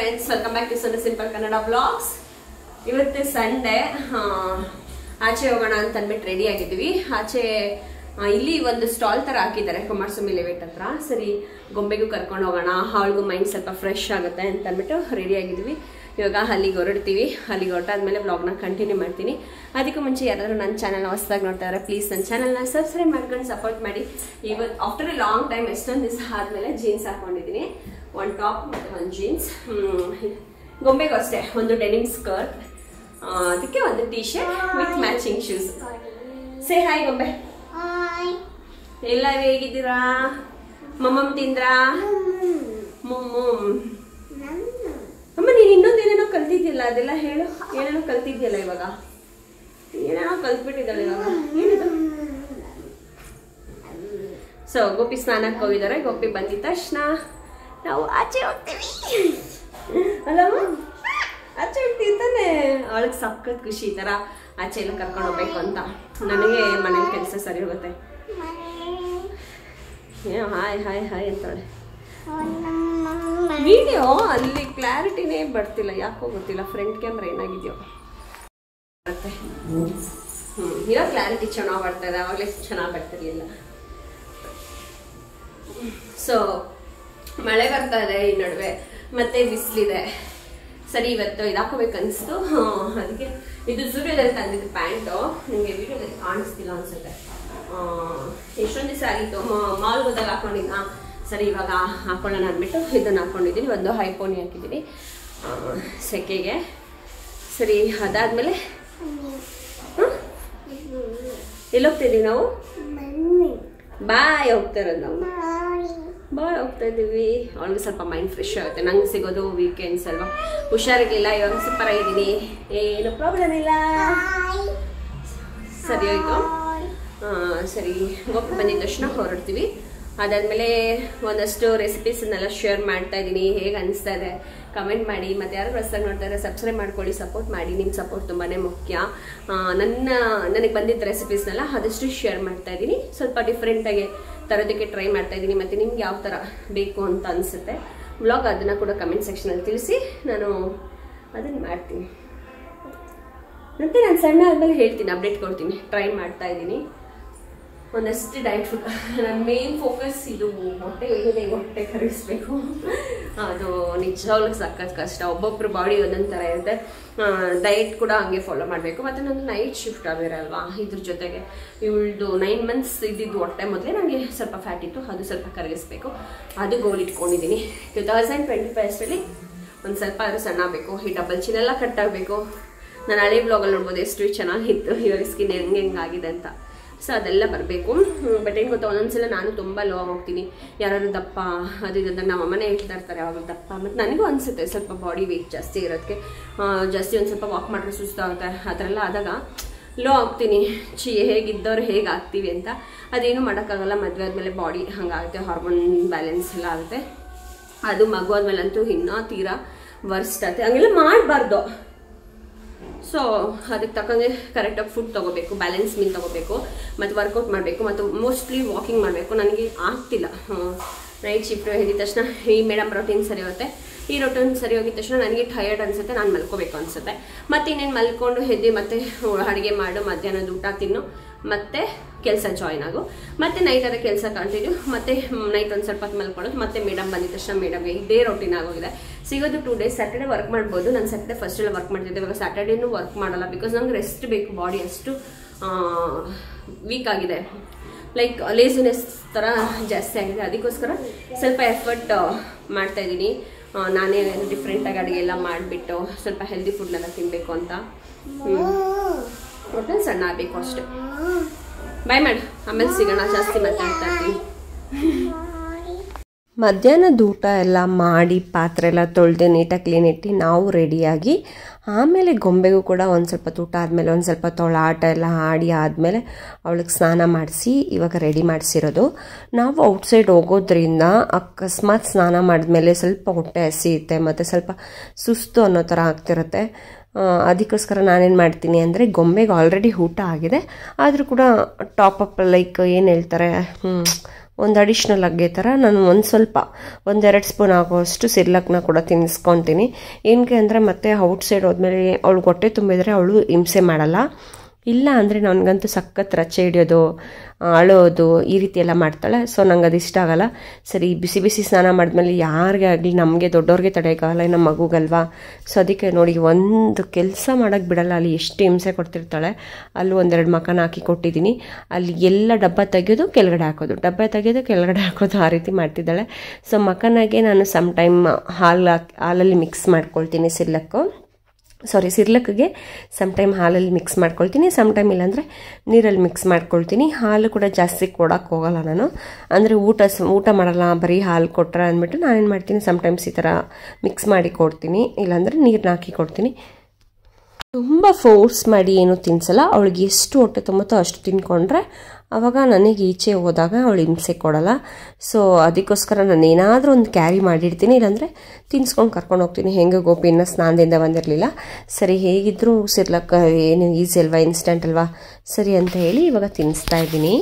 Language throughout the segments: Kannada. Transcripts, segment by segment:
Friends welcome back to Sonu simple Kannada blogs ಇವತ್ತು ಸಂಡೇ ಆಚೆ ಹೋಗೋಣ ಅಂತ ಅಂದ್ಬಿಟ್ಟು ರೆಡಿ ಆಗಿದ್ವಿ ಆಚೆ ಆ, ಇಲ್ಲಿ ಒಂದು ಸ್ಟಾಲ್ ತರ ಹಾಕಿದ್ದಾರೆ ಕುಮಾರಸ್ವಾಮಿ ಲೆವೆಟ್ ಹತ್ರ ಸರಿ ಗೊಂಬೆಗೂ ಕರ್ಕೊಂಡು ಹೋಗೋಣ ಅವಳಿಗೂ ಮೈಂಡ್ ಸ್ವಲ್ಪ ಫ್ರೆಶ್ ಆಗುತ್ತೆ ಅಂತ ಅಂದ್ಬಿಟ್ಟು ರೆಡಿ ಆಗಿದ್ವಿ ಇವಾಗ ಅಲ್ಲಿಗೆ ಹೊರಡ್ತೀವಿ ಅಲ್ಲಿಗೆ ಹೊರಟಾದ್ಮೇಲೆ ಬ್ಲಾಗ್ನ ಕಂಟಿನ್ಯೂ ಮಾಡ್ತೀನಿ ಅದಕ್ಕೂ ಮುಂಚೆ ಯಾರಾದರೂ ನನ್ನ ಚಾನಲ್ ಹೊಸದಾಗಿ ನೋಡ್ತಾ ಇದ್ದಾರೆ ಪ್ಲೀಸ್ ನನ್ನ ಚಾನಲ್ನ ಸಬ್ಸ್ಕ್ರೈಬ್ ಮಾಡ್ಕೊಂಡು ಸಪೋರ್ಟ್ ಮಾಡಿ ಇವತ್ತು ಆಫ್ಟರ್ ಎ ಲಾಂಗ್ ಟೈಮ್ ಎಷ್ಟೊಂದು ದಿವಸ ಆದಮೇಲೆ ಜೀನ್ಸ್ ಹಾಕೊಂಡಿದ್ದೀನಿ ಒಂದು ಟಾಪ್ ಮತ್ತು ಒಂದು ಜೀನ್ಸ್ ಗೊಂಬೆಗೂ ಅಷ್ಟೇ ಒಂದು ಡೆನಿಮ್ ಸ್ಕರ್ಟ್ ಅದಕ್ಕೆ ಒಂದು T shirt with matching shoes say hi ಗೊಂಬೆ ಎಲ್ಲರೂ ಹೇಗಿದ್ದೀರಾ ಮಮ್ಮಮ್ ತಿಂದ್ರಾ ಮುಮ್ಮುಮ್ ಅಮ್ಮ ನೀನು ಇನ್ನೊಂದು ಏನೇನೋ ಕಲ್ತಿದ್ಯಲ್ಲ ಅದೆಲ್ಲ ಹೇಳು ಏನೇನೋ ಕಲ್ತಿದ್ಯಲ್ಲ ಇವಾಗ ಏನೇನೋ ಕಲ್ತ್ಬಿಟ್ಟಿದ್ದಾಳೆ ಇವಾಗ ಏನಿದು ಸೊ ಗೋಪಿ ಸ್ನಾನಕ್ಕೆ ಹೋಗಿದ್ದಾರೆ ಗೋಪಿ ಬಂದಿದ ತಕ್ಷಣ ನಾವು ಆಚೆ ಹೋಗ್ತೀವಿ ಅಲ್ಲಮ್ಮ ಆಚೆ ಹೋಗ್ತೀವಿ ತಾನೆ ಅವಳಿಗೆ ಸಖತ್ ಖುಷಿ ಈ ಥರ ಆಚೆ ಎಲ್ಲ ಕರ್ಕೊಂಡು ಹೋಗ್ಬೇಕು ಅಂತ ನನಗೆ ಮನೇಲಿ ಕೆಲಸ ಸರಿ ಹೋಗುತ್ತೆ ಏ ಹಾಯ್ ಹಾಯ್ ಹಾಯ್ ಅಂತಾಳೆ ವಿಡಿಯೋ ಅಲ್ಲಿ ಕ್ಲಾರಿಟಿನೇ ಬರ್ತಿಲ್ಲ ಯಾಕೋ ಗೊತ್ತಿಲ್ಲ ಫ್ರಂಟ್ ಕ್ಯಾಮ್ರಾ ಏನಾಗಿದೆಯೋ ಬರುತ್ತೆ ಹ್ಮ್ ಇರೋ ಕ್ಲಾರಿಟಿ ಚೆನ್ನಾಗಿ ಬರ್ತಾ ಇದೆ ಅವಾಗಲೇ ಚೆನ್ನಾಗಿ ಬರ್ತಿರ್ಲಿಲ್ಲ ಸೊ ಮಳೆ ಬರ್ತಾ ಇದೆ ಈ ನಡುವೆ ಮತ್ತೆ ಬಿಸಿಲಿದೆ ಸರಿ ಇವತ್ತು ಇದು ಹಾಕೋಬೇಕು ಅನಿಸ್ತು ಅದಕ್ಕೆ ಇದು ಜುಡಿಯೋದಲ್ಲಿ ತಂದಿದ್ದು ಪ್ಯಾಂಟು ನಿಮಗೆ ವಿಡಿಯೋದಲ್ಲಿ ಕಾಣಿಸ್ತಿಲ್ಲ ಅನ್ಸುತ್ತೆ ಆ, ಎಷ್ಟೊಂದು ದಿವಸ ಆಗಿತ್ತು ಮಾಲ್ ಹೋದಾಗ ಹಾಕೊಂಡಿದ್ದ ಸರಿ ಇವಾಗ ಹಾಕೊಳ್ಳೋಣ ಅಂದ್ಬಿಟ್ಟು ಇದನ್ನು ಹಾಕೊಂಡಿದ್ದೀನಿ ಒಂದು ಹೈಪೋನಿ ಹಾಕಿದ್ದೀನಿ ಆ, ಸೆಕೆಗೆ ಸರಿ ಅದಾದ್ಮೇಲೆ ಹ್ಮ್? ಎಲ್ಲಿ ಹೋಗ್ತಿದ್ದೀವಿ ನಾವು ಬಾಯ್ ಹೋಗ್ತಾ ಇರೋದು ನಾವು ಬಾಯ್ ಹೋಗ್ತಾ ಇದ್ದೀವಿ ಅವಳಿಗೆ ಸ್ವಲ್ಪ ಮೈಂಡ್ ಫ್ರೆಶ್ ಆಗುತ್ತೆ ನಂಗೆ ಸಿಗೋದು ವೀಕೆಂಡ್ಸ್ ಅಲ್ವಾ ಹುಷಾರಿರ್ಲಿಲ್ಲ ಇವಾಗ ಸೂಪರ್ ಆಗಿದ್ದೀನಿ ಏನು ಪ್ರಾಬ್ಲಮ್ ಇಲ್ಲ ಸರಿ ಆಯಿತು ಸರಿ ಗೋಪಿ ಬಂದಿದ ತಕ್ಷಣ ಹೊರಡ್ತೀವಿ ಅದಾದಮೇಲೆ ಒಂದಷ್ಟು ರೆಸಿಪೀಸನ್ನೆಲ್ಲ ಶೇರ್ ಮಾಡ್ತಾ ಇದ್ದೀನಿ ಹೇಗೆ ಅನಿಸ್ತಾ ಇದೆ ಕಮೆಂಟ್ ಮಾಡಿ ಮತ್ತು ಯಾರು ಹೊಸ್ದಾಗಿ ನೋಡ್ತಾ ಇದ್ದಾರೆ ಸಬ್ಸ್ಕ್ರೈಬ್ ಮಾಡ್ಕೊಳ್ಳಿ ಸಪೋರ್ಟ್ ಮಾಡಿ ನಿಮ್ಮ ಸಪೋರ್ಟ್ ತುಂಬಾ ಮುಖ್ಯ ಆ, ನನ್ನ ನನಗೆ ಬಂದಿದ್ದ ರೆಸಿಪೀಸ್ನೆಲ್ಲ ಆದಷ್ಟು ಶೇರ್ ಮಾಡ್ತಾ ಇದ್ದೀನಿ ಸ್ವಲ್ಪ ಡಿಫ್ರೆಂಟಾಗಿ ತರೋದಕ್ಕೆ ಟ್ರೈ ಮಾಡ್ತಾ ಇದ್ದೀನಿ ಮತ್ತು ನಿಮ್ಗೆ ಯಾವ ಥರ ಬೇಕು ಅಂತ ಅನಿಸುತ್ತೆ ವ್ಲಾಗ್ ಅದನ್ನು ಕೂಡ ಕಮೆಂಟ್ ಸೆಕ್ಷನಲ್ಲಿ ತಿಳಿಸಿ ನಾನು ಅದನ್ನು ಮಾಡ್ತೀನಿ ಮತ್ತೆ ನಾನು ಸಣ್ಣ ಆದಮೇಲೆ ಹೇಳ್ತೀನಿ ಅಪ್ಡೇಟ್ ಕೊಡ್ತೀನಿ ಟ್ರೈ ಮಾಡ್ತಾ ಇದ್ದೀನಿ ಒಂದಷ್ಟು ಡಯಟ್ ಫುಡ್ ನನ್ನ ಮೇನ್ ಫೋಕಸ್ ಇದು ಹೊಟ್ಟೆ ಹೇಗಿದೆ ಹೊಟ್ಟೆ ಕರಗಿಸ್ಬೇಕು ಅದು ನಿಜವಾಗ್ಲೂ ಸಖತ್ ಕಷ್ಟ ಒಬ್ಬೊಬ್ರು ಬಾಡಿ ಒಂದೊಂದು ಥರ ಇರುತ್ತೆ ಡಯಟ್ ಕೂಡ ಹಂಗೆ ಫಾಲೋ ಮಾಡಬೇಕು ಮತ್ತು ನಂದು ನೈಟ್ ಶಿಫ್ಟ್ ಬೇರೆ ಅಲ್ವಾ ಇದ್ರ ಜೊತೆಗೆ ಇವಳ್ದು ನೈನ್ ಮಂತ್ಸ್ ಇದ್ದಿದ್ದು ಹೊಟ್ಟೆ ಮೊದಲೇ ನನಗೆ ಸ್ವಲ್ಪ ಫ್ಯಾಟ್ ಇತ್ತು ಅದು ಸ್ವಲ್ಪ ಕರಗಿಸ್ಬೇಕು ಅದು ಗೋಲ್ ಇಟ್ಕೊಂಡಿದ್ದೀನಿ ಟು ತೌಸಂಡ್ ಟ್ವೆಂಟಿ ಫೈವ್ ಅಷ್ಟರಲ್ಲಿ ಒಂದು ಸ್ವಲ್ಪ ಆದರೂ ಸಣ್ಣ ಆಗಬೇಕು ಈ ಡಬಲ್ ಚಿನ್ ಎಲ್ಲ ಕಟ್ ಆಗಬೇಕು ನಾನು ಹಳೆ ಬ್ಲಾಗಲ್ಲಿ ನೋಡ್ಬೋದು ಎಷ್ಟು ಚೆನ್ನಾಗಿತ್ತು ಇವಾಗ ಸ್ಕಿನ್ ಹೆಂಗೆ ಹೆಂಗಾಗಿದೆ ಅಂತ ಸೊ ಅದೆಲ್ಲ ಬರಬೇಕು ಬಟ್ ಏನು ಗೊತ್ತಾ ಒಂದೊಂದ್ಸಲ ನಾನು ತುಂಬ ಲೋ ಹೋಗ್ತೀನಿ ಯಾರಾದ್ರು ದಪ್ಪ ಅದು ಇದು ಅಂತ ನಮ್ಮ ಅಮ್ಮನೇ ಹೇಳ್ತಾ ಇರ್ತಾರೆ ಯಾವಾಗ ದಪ್ಪ ಮತ್ತು ನನಗೂ ಅನಿಸುತ್ತೆ ಸ್ವಲ್ಪ ಬಾಡಿ ವೆಯ್ಟ್ ಜಾಸ್ತಿ ಇರೋದಕ್ಕೆ ಆ, ಜಾಸ್ತಿ ಒಂದು ಸ್ವಲ್ಪ ವಾಕ್ ಮಾಡಿದ್ರೆ ಸುಸ್ತಾಗುತ್ತೆ ಆ ಥರ ಎಲ್ಲ ಆದಾಗ ಲೋ ಆಗ್ತೀನಿ ಚಿ ಹೇಗಿದ್ದವ್ರು ಹೇಗೆ ಆಗ್ತೀವಿ ಅಂತ ಅದೇನು ಮಾಡೋಕ್ಕಾಗಲ್ಲ ಮದುವೆ ಆದಮೇಲೆ ಬಾಡಿ ಹಂಗಾಗುತ್ತೆ ಹಾರ್ಮೋನ್ ಬ್ಯಾಲೆನ್ಸ್ ಎಲ್ಲ ಆಗುತ್ತೆ ಅದು ಮಗು ಆದ್ಮೇಲಂತೂ ಇನ್ನೂ ತೀರಾ ವರ್ಸ್ಟ್ ಆಗುತ್ತೆ ಹಂಗೆಲ್ಲ ಮಾಡಬಾರ್ದು ಸೊ ಅದಕ್ಕೆ ತಕ್ಕಂಗೆ ಕರೆಕ್ಟಾಗಿ ಫುಡ್ ತೊಗೋಬೇಕು ಬ್ಯಾಲೆನ್ಸ್ ಮೀಲ್ ತೊಗೋಬೇಕು ಮತ್ತು ವರ್ಕೌಟ್ ಮಾಡಬೇಕು ಮತ್ತು ಮೋಸ್ಟ್ಲಿ ವಾಕಿಂಗ್ ಮಾಡಬೇಕು ನನಗೆ ಆಗ್ತಿಲ್ಲ ನೈಟ್ ಶಿಫ್ಟ್ ಹೇಳಿದ ತಕ್ಷಣ ಈ ಮೇಡಮ್ ರೊಟೀನ್ ಸರಿ ಹೋಗುತ್ತೆ ಈ ರೊಟೀನ್ ಸರಿ ಹೋಗಿದ ತಕ್ಷಣ ನನಗೆ ಟಯರ್ಡ್ ಅನಿಸುತ್ತೆ ನಾನು ಮಲ್ಕೋಬೇಕು ಅನಿಸುತ್ತೆ ಮತ್ತು ಇನ್ನೇನು ಮಲ್ಕೊಂಡು ಎದ್ದು ಮತ್ತೆ ಅಡುಗೆ ಮಾಡು ಮಧ್ಯಾಹ್ನದ ಊಟ ತಿನ್ನು ಮತ್ತೆ ಕೆಲಸ ಜಾಯ್ನ್ ಆಗು ಮತ್ತೆ ನೈಟ್ ಅದೇ ಕೆಲಸ ಕಂಟಿನ್ಯೂ ಮತ್ತೆ ನೈಟ್ ಒಂದು ಸ್ವಲ್ಪ ಹೊತ್ತು ಮಲ್ಕೊಳ್ಳೋದು ಮತ್ತೆ ಮೇಡಮ್ ಬಂದಿದ ತಕ್ಷಣ ಮೇಡಮ್ಗೆ ಇದೇ ರೊಟೀನ್ ಆಗೋಗಿದೆ ಸಿಗೋದು ಟೂ ಡೇಸ್ ಸ್ಯಾಟರ್ಡೆ ವರ್ಕ್ ಮಾಡ್ಬೋದು ನಾನು ಸ್ಯಾಟರ್ಡೆ ಫಸ್ಟ್ ಎಲ್ಲ ವರ್ಕ್ ಮಾಡ್ತಿದ್ದೆ ಇವಾಗ ಸ್ಯಾಟರ್ಡೇನು ವರ್ಕ್ ಮಾಡಲ್ಲ ಬಿಕಾಸ್ ನಂಗೆ ರೆಸ್ಟ್ ಬೇಕು ಬಾಡಿ ಅಷ್ಟು ವೀಕ್ ಆಗಿದೆ ಲೈಕ್ ಲೇಸಿನೆಸ್ ಥರ ಜಾಸ್ತಿ ಆಗಿದೆ ಅದಕ್ಕೋಸ್ಕರ ಸ್ವಲ್ಪ ಎಫರ್ಟ್ ಮಾಡ್ತಾ ಇದ್ದೀನಿ ನಾನೇ ಡಿಫ್ರೆಂಟಾಗಿ ಅಡುಗೆ ಎಲ್ಲ ಮಾಡಿಬಿಟ್ಟು ಸ್ವಲ್ಪ ಹೆಲ್ದಿ ಫುಡ್ನೆಲ್ಲ ತಿನ್ನಬೇಕು ಅಂತ ಒಟ್ಟಲ್ಲಿ ಸಣ್ಣ ಆಗಬೇಕು ಅಷ್ಟೇ ಬಾಯ್ ಮಾಡು ಆಮೇಲೆ ಸಿಗೋಣ ಜಾಸ್ತಿ ಮಾತಾಡ್ತಾ ಇರ್ತೀನಿ ಮಧ್ಯಾಹ್ನದ ಊಟ ಎಲ್ಲ ಮಾಡಿ ಪಾತ್ರೆ ಎಲ್ಲ ತೊಳೆದು ನೀಟಾಗಿ ಕ್ಲೀನ್ ಇಟ್ಟು ನಾವು ರೆಡಿಯಾಗಿ ಆಮೇಲೆ ಗೊಂಬೆಗೂ ಕೂಡ ಒಂದು ಸ್ವಲ್ಪ ಊಟ ಆದಮೇಲೆ ಒಂದು ಸ್ವಲ್ಪ ತೊಳ ಆಟ ಎಲ್ಲ ಆಡಿ ಆದಮೇಲೆ ಅವಳಿಗೆ ಸ್ನಾನ ಮಾಡಿಸಿ ಇವಾಗ ರೆಡಿ ಮಾಡಿಸಿರೋದು ನಾವು ಔಟ್ಸೈಡ್ ಹೋಗೋದ್ರಿಂದ ಅಕಸ್ಮಾತ್ ಸ್ನಾನ ಮಾಡಿದ್ಮೇಲೆ ಸ್ವಲ್ಪ ಹೊಟ್ಟೆ ಹಸಿಯುತ್ತೆ ಮತ್ತು ಸ್ವಲ್ಪ ಸುಸ್ತು ಅನ್ನೋ ಥರ ಆಗ್ತಿರುತ್ತೆ ಆ, ಅದಕ್ಕೋಸ್ಕರ ನಾನೇನು ಮಾಡ್ತೀನಿ ಅಂದರೆ ಗೊಂಬೆಗೆ ಆಲ್ರೆಡಿ ಊಟ ಆಗಿದೆ ಆದರೂ ಕೂಡ ಟಾಪ್ ಅಪ್ ಲೈಕ್ ಏನು ಹೇಳ್ತಾರೆ ಹ್ಮ್, ಒಂದು ಅಡಿಷ್ನಲ್ ಆಗಿ ಥರ ನಾನು ಒಂದು ಸ್ವಲ್ಪ ಒಂದೆರಡು ಸ್ಪೂನ್ ಆಗುವಷ್ಟು ಸಿರ್ಲಕ್ನ ಕೂಡ ತಿನ್ನಿಸ್ಕೊತೀನಿ ಏನಕ್ಕೆ ಅಂದರೆ ಮತ್ತೆ ಔಟ್ಸೈಡ್ ಹೋದ್ಮೇಲೆ ಅವಳು ಹೊಟ್ಟೆ ತುಂಬಿದರೆ ಅವಳು ಹಿಂಸೆ ಮಾಡಲ್ಲ ಇಲ್ಲ ಅಂದರೆ ನನಗಂತೂ ಸಖತ್ ರಚ್ಚೆ ಹಿಡಿಯೋದು ಅಳೋದು ಈ ರೀತಿ ಎಲ್ಲ ಮಾಡ್ತಾಳೆ ಸೊ ನಂಗೆ ಅದು ಇಷ್ಟ ಆಗಲ್ಲ ಸರಿ ಬಿಸಿ ಬಿಸಿ ಸ್ನಾನ ಮಾಡಿದ್ಮೇಲೆ ಯಾರಿಗೆ ಆಗಲಿ ನಮಗೆ ದೊಡ್ಡವ್ರಿಗೆ ತಡೆಯೋಕ್ಕಾಗಲ್ಲ ನಮ್ಮ ಮಗುಗಲ್ವಾ ಸೊ ಅದಕ್ಕೆ ನೋಡಿ ಒಂದು ಕೆಲಸ ಮಾಡೋಕ್ಕೆ ಬಿಡಲ್ಲ ಅಲ್ಲಿ ಎಷ್ಟು ಹಿಂಸೆ ಕೊಡ್ತಿರ್ತಾಳೆ ಅಲ್ಲಿ ಒಂದೆರಡು ಮಕನ ಹಾಕಿ ಕೊಟ್ಟಿದ್ದೀನಿ ಅಲ್ಲಿ ಎಲ್ಲ ಡಬ್ಬ ತೆಗೆಯೋದು ಕೆಳಗಡೆ ಹಾಕೋದು ಡಬ್ಬ ತೆಗೆಯೋದು ಕೆಳಗಡೆ ಹಾಕೋದು ಆ ರೀತಿ ಮಾಡ್ತಿದ್ದಾಳೆ ಸೊ ಮಕನಾಗೆ ನಾನು ಸಮ್ ಟೈಮ್ ಹಾಲು ಹಾಕಿ ಹಾಲಲ್ಲಿ ಮಿಕ್ಸ್ ಮಾಡ್ಕೊಳ್ತೀನಿ ಸಿರ್ಲಕ್ಕು ಸಾರಿ ಸಿರ್ಲಕ್ಗೆ ಸಮ್ ಟೈಮ್ ಹಾಲಲ್ಲಿ ಮಿಕ್ಸ್ ಮಾಡ್ಕೊಳ್ತೀನಿ ಸಮ್ ಟೈಮ್ ಇಲ್ಲಾಂದರೆ ನೀರಲ್ಲಿ ಮಿಕ್ಸ್ ಮಾಡ್ಕೊಳ್ತೀನಿ ಹಾಲು ಕೂಡ ಜಾಸ್ತಿ ಕೊಡೋಕ್ಕೆ ಹೋಗಲ್ಲ ನಾನು ಅಂದರೆ ಊಟ ಊಟ ಮಾಡಲ್ಲ ಬರೀ ಹಾಲು ಕೊಟ್ರೆ ಅಂದ್ಬಿಟ್ಟು ನಾನೇನು ಮಾಡ್ತೀನಿ ಸಮ್ ಟೈಮ್ಸ್ ಈ ಥರ ಮಿಕ್ಸ್ ಮಾಡಿ ಕೊಡ್ತೀನಿ ಇಲ್ಲಾಂದರೆ ನೀರನ್ನ ಹಾಕಿ ಕೊಡ್ತೀನಿ ತುಂಬ ಫೋರ್ಸ್ ಮಾಡಿ ಏನು ತಿನ್ಸಲ್ಲ ಅವಳಿಗೆ ಎಷ್ಟು ಹೊಟ್ಟೆ ತುಂಬುತ್ತೋ ಅಷ್ಟು ತಿನ್ಕೊಂಡ್ರೆ ಆವಾಗ ನನಗೆ ಈಚೆ ಹೋದಾಗ ಅವಳು ಹಿಂಸೆ ಕೊಡಲ್ಲ ಸೊ ಅದಕ್ಕೋಸ್ಕರ ನಾನು ಏನಾದರೂ ಒಂದು ಕ್ಯಾರಿ ಮಾಡಿರ್ತೀನಿ ಇಲ್ಲಾಂದರೆ ತಿನ್ಸ್ಕೊಂಡು ಕರ್ಕೊಂಡು ಹೋಗ್ತೀನಿ ಹೆಂಗೆ ಗೋಪಿ ಇನ್ನೂ ಸ್ನಾನದಿಂದ ಬಂದಿರಲಿಲ್ಲ ಸರಿ ಹೇಗಿದ್ದರೂ ಸಿರ್ಲಕ್ಕ ಏನು ಈಸಿ ಅಲ್ವಾ ಇನ್ಸ್ಟೆಂಟ್ ಅಲ್ವಾ ಸರಿ ಅಂತ ಹೇಳಿ ಇವಾಗ ತಿನ್ನಿಸ್ತಾ ಇದ್ದೀನಿ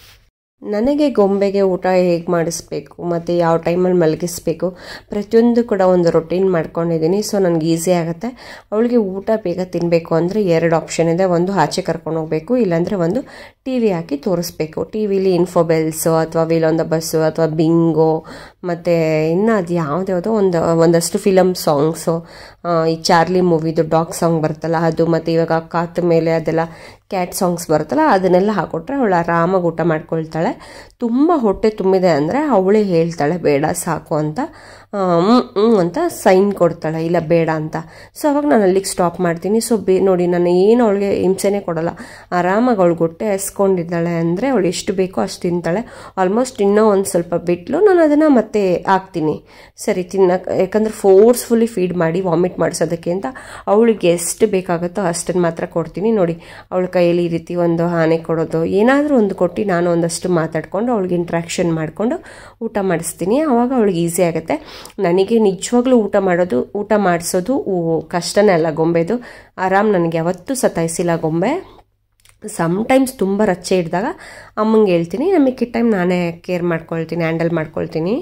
ನನಗೆ ಗೊಂಬೆಗೆ ಊಟ ಹೇಗೆ ಮಾಡಿಸ್ಬೇಕು ಮತ್ತು ಯಾವ ಟೈಮಲ್ಲಿ ಮಲಗಿಸ್ಬೇಕು ಪ್ರತಿಯೊಂದು ಕೂಡ ಒಂದು ರೊಟೀನ್ ಮಾಡ್ಕೊಂಡಿದ್ದೀನಿ ಸೊ ನನಗೆ ಈಸಿ ಆಗುತ್ತೆ ಅವಳಿಗೆ ಊಟ ಬೇಗ ತಿನ್ನಬೇಕು ಅಂದರೆ ಎರಡು ಆಪ್ಷನ್ ಇದೆ ಒಂದು ಆಚೆ ಕರ್ಕೊಂಡು ಹೋಗಬೇಕು ಇಲ್ಲಾಂದರೆ ಒಂದು ಟಿ ವಿ ಹಾಕಿ ತೋರಿಸ್ಬೇಕು ಟಿ ವಿಲಿ ಇನ್ಫೋಬೆಲ್ಸು ಅಥವಾ ವಿಲೊಂದ ಬಸ್ಸು ಅಥವಾ ಬಿಂಗೋ ಮತ್ತು ಇನ್ನು ಅದು ಯಾವುದ್ಯಾವುದೋ ಒಂದು ಒಂದಷ್ಟು ಫಿಲಮ್ ಸಾಂಗ್ಸು ಈ ಚಾರ್ಲಿ ಮೂವಿದು ಡಾಗ್ ಸಾಂಗ್ ಬರುತ್ತಲ್ಲ ಅದು ಮತ್ತು ಇವಾಗ ಕಾತು ಮೇಲೆ ಅದೆಲ್ಲ ಕ್ಯಾಟ್ ಸಾಂಗ್ಸ್ ಬರುತ್ತಲ್ಲ ಅದನ್ನೆಲ್ಲ ಹಾಕೊಟ್ರೆ ಅವಳು ಆರಾಮಾಗಿ ಊಟ ಮಾಡ್ಕೊಳ್ತಾಳೆ ತುಂಬ ಹೊಟ್ಟೆ ತುಂಬಿದೆ ಅಂದರೆ ಅವಳೇ ಹೇಳ್ತಾಳೆ ಬೇಡ ಸಾಕು ಅಂತ ಹ್ಞೂ ಅಂತ ಸೈನ್ ಕೊಡ್ತಾಳೆ ಇಲ್ಲ ಬೇಡ ಅಂತ ಸೊ ಅವಾಗ ನಾನು ಅಲ್ಲಿಗೆ ಸ್ಟಾಪ್ ಮಾಡ್ತೀನಿ ಸೊ ಬೇ ನೋಡಿ ನಾನು ಏನು ಅವಳಿಗೆ ಹಿಂಸೆನೇ ಕೊಡಲ್ಲ ಆರಾಮಾಗಿ ಅವಳು ಹೊಟ್ಟೆ ಹಸ್ಕೊಂಡಿದ್ದಾಳೆ ಅಂದರೆ ಅವಳು ಎಷ್ಟು ಬೇಕೋ ಅಷ್ಟು ತಿಂತಾಳೆ ಆಲ್ಮೋಸ್ಟ್ ಇನ್ನೂ ಒಂದು ಸ್ವಲ್ಪ ಬಿಟ್ಲು ನಾನು ಅದನ್ನು ಮತ್ತೆ ಹಾಕ್ತೀನಿ ಸರಿ ತಿನ್ನಕ್ಕೆ ಯಾಕಂದರೆ ಫೋರ್ಸ್ಫುಲಿ ಫೀಡ್ ಮಾಡಿ ವಾಮಿಟ್ ಮಾಡಿಸೋದಕ್ಕೆ ಅಂತ ಅವಳಿಗೆ ಎಷ್ಟು ಬೇಕಾಗುತ್ತೋ ಅಷ್ಟನ್ನು ಮಾತ್ರ ಕೊಡ್ತೀನಿ ನೋಡಿ ಅವಳ ಕೈಯಲ್ಲಿ ಈ ರೀತಿ ಒಂದು ಆನೆ ಕೊಡೋದು ಏನಾದರೂ ಒಂದು ಕೊಟ್ಟು ನಾನು ಒಂದಷ್ಟು ಮಾತಾಡ್ಕೊಂಡು ಅವಳಿಗೆ ಇಂಟ್ರಾಕ್ಷನ್ ಮಾಡಿಕೊಂಡು ಊಟ ಮಾಡಿಸ್ತೀನಿ ಆವಾಗ ಅವಳಿಗೆ ಈಸಿ ಆಗುತ್ತೆ ನನಗೆ ನಿಜವಾಗ್ಲೂ ಊಟ ಮಾಡೋದು ಊಟ ಮಾಡಿಸೋದು ಕಷ್ಟನೇ ಅಲ್ಲ ಗೊಂಬೆದು ಆರಾಮ್ ನನಗೆ ಯಾವತ್ತೂ ಸತಾಯಿಸಿಲ್ಲ ಗೊಂಬೆ ಸಮ್ಟೈಮ್ಸ್ ತುಂಬ ರಚ್ಚೆ ಹಿಡಿದಾಗ ಅಮ್ಮಂಗೆ ಹೇಳ್ತೀನಿ ನಮಗೆ ಟೈಮ್ ನಾನೇ ಕೇರ್ ಮಾಡ್ಕೊಳ್ತೀನಿ ಹ್ಯಾಂಡಲ್ ಮಾಡ್ಕೊಳ್ತೀನಿ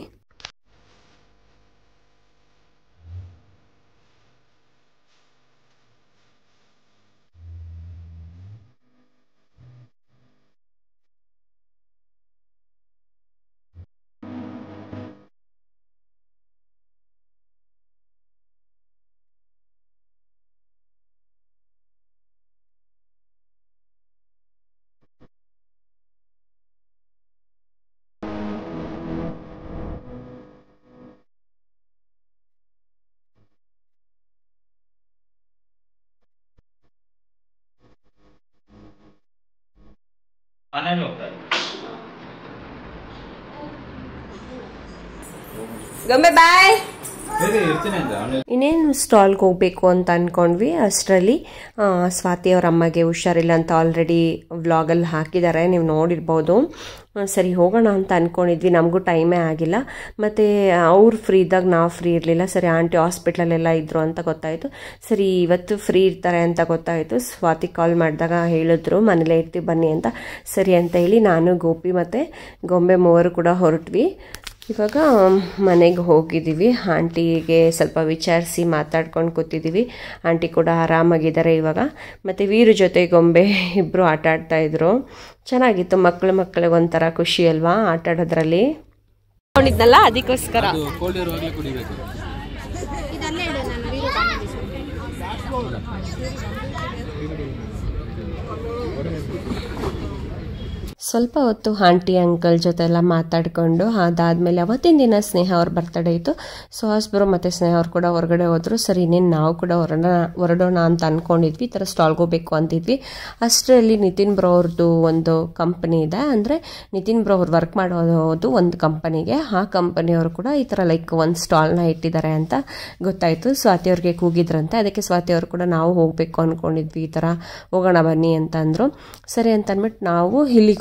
ಮನೇಲಿ ಹೋಗ್ತಾರೆ ಗೊಂಬೆ ಬಾಯ್ ಬೇರೆ ಇರ್ತೀನಿ ಅಂತ ಅವನು ಇನ್ನೇನು ಸ್ಟಾಲ್ಗೆ ಹೋಗಬೇಕು ಅಂತ ಅಂದ್ಕೊಂಡ್ವಿ ಅಷ್ಟರಲ್ಲಿ ಸ್ವಾತಿ ಅವ್ರ ಅಮ್ಮಗೆ ಹುಷಾರಿಲ್ಲ ಅಂತ ಆಲ್ರೆಡಿ ವ್ಲಾಗಲ್ಲಿ ಹಾಕಿದ್ದಾರೆ ನೀವು ನೋಡಿರ್ಬೋದು ಆ, ಸರಿ ಹೋಗೋಣ ಅಂತ ಅಂದ್ಕೊಂಡಿದ್ವಿ ನಮಗೂ ಟೈಮೇ ಆಗಿಲ್ಲ ಮತ್ತು ಅವ್ರು ಫ್ರೀ ಇದ್ದಾಗ ನಾವು ಫ್ರೀ ಇರಲಿಲ್ಲ ಸರಿ ಆಂಟಿ ಹಾಸ್ಪಿಟ್ಲಲ್ಲೆಲ್ಲ ಇದ್ದರು ಅಂತ ಗೊತ್ತಾಯಿತು ಸರಿ ಇವತ್ತು ಫ್ರೀ ಇರ್ತಾರೆ ಅಂತ ಗೊತ್ತಾಯಿತು ಸ್ವಾತಿ ಕಾಲ್ ಮಾಡಿದಾಗ ಹೇಳಿದ್ರು ಮನೇಲೇ ಇರ್ತೀವಿ ಬನ್ನಿ ಅಂತ ಸರಿ ಅಂತ ಹೇಳಿ ನಾನು ಗೋಪಿ ಮತ್ತು ಗೊಂಬೆ ಮೂವರು ಕೂಡ ಹೊರಟ್ವಿ ಇವಾಗ ಮನೆಗೆ ಹೋಗಿದ್ದೀವಿ ಆಂಟಿಗೆ ಸ್ವಲ್ಪ ವಿಚಾರಿಸಿ ಮಾತಾಡ್ಕೊಂಡು ಕೂತಿದ್ದೀವಿ ಆಂಟಿ ಕೂಡ ಆರಾಮಾಗಿದ್ದಾರೆ ಇವಾಗ ಮತ್ತು ವೀರು ಜೊತೆ ಗೊಂಬೆ ಇಬ್ಬರು ಆಟ ಆಡ್ತಾ ಇದ್ರು ಚೆನ್ನಾಗಿತ್ತು ಮಕ್ಕಳು ಮಕ್ಕಳಿಗೆ ಒಂಥರ ಖುಷಿ ಅಲ್ವಾ ಆಟ ಆಡೋದ್ರಲ್ಲಿ ಕೊಂಡಿದ್ನಲ್ಲ ಅದಕ್ಕೋಸ್ಕರ ಅದು ಕೋಲ್ಡ್ ಇರುವಾಗಲೇ ಕುಡಿಬೇಕು ಸ್ವಲ್ಪ ಹೊತ್ತು ಆಂಟಿ ಅಂಕಲ್ ಜೊತೆ ಎಲ್ಲ ಮಾತಾಡಿಕೊಂಡು ಅದಾದಮೇಲೆ ಅವತ್ತಿನ ದಿನ ಸ್ನೇಹ ಅವ್ರ ಬರ್ತಡೇ ಇತ್ತು ಸೊ ಹಾಸ್ಬ್ರೋ ಮತ್ತು ಸ್ನೇಹ ಅವ್ರು ಕೂಡ ಹೊರಗಡೆ ಹೋದರು ಸರಿ ಇನ್ನೇನು ನಾವು ಕೂಡ ಹೊರಡೋಣ ಹೊರಡೋಣ ಅಂತ ಅಂದ್ಕೊಂಡಿದ್ವಿ ಈ ಥರ ಸ್ಟಾಲ್ಗೆ ಹೋಗ್ಬೇಕು ಅಂತಿದ್ವಿ ಅಷ್ಟರಲ್ಲಿ ನಿತಿನ್ ಬ್ರೋ ಅವ್ರದ್ದು ಒಂದು ಕಂಪನಿ ಇದೆ ಅಂದರೆ ನಿತಿನ್ ಬ್ರೋ ಅವ್ರು ವರ್ಕ್ ಮಾಡೋದು ಒಂದು ಕಂಪನಿಗೆ ಆ ಕಂಪನಿಯವರು ಕೂಡ ಈ ಥರ ಲೈಕ್ ಒಂದು ಸ್ಟಾಲ್ನ ಇಟ್ಟಿದ್ದಾರೆ ಅಂತ ಗೊತ್ತಾಯಿತು ಸ್ವಾತಿ ಅವ್ರಿಗೆ ಕೂಗಿದ್ರಂತೆ ಅದಕ್ಕೆ ಸ್ವಾತಿ ಅವರು ಕೂಡ ನಾವು ಹೋಗಬೇಕು ಅಂದ್ಕೊಂಡಿದ್ವಿ ಈ ಥರ ಹೋಗೋಣ ಬನ್ನಿ ಅಂತ ಅಂದರು ಸರಿ ಅಂತ ಅಂದ್ಬಿಟ್ಟು ನಾವು ಇಲ್ಲಿಗೆ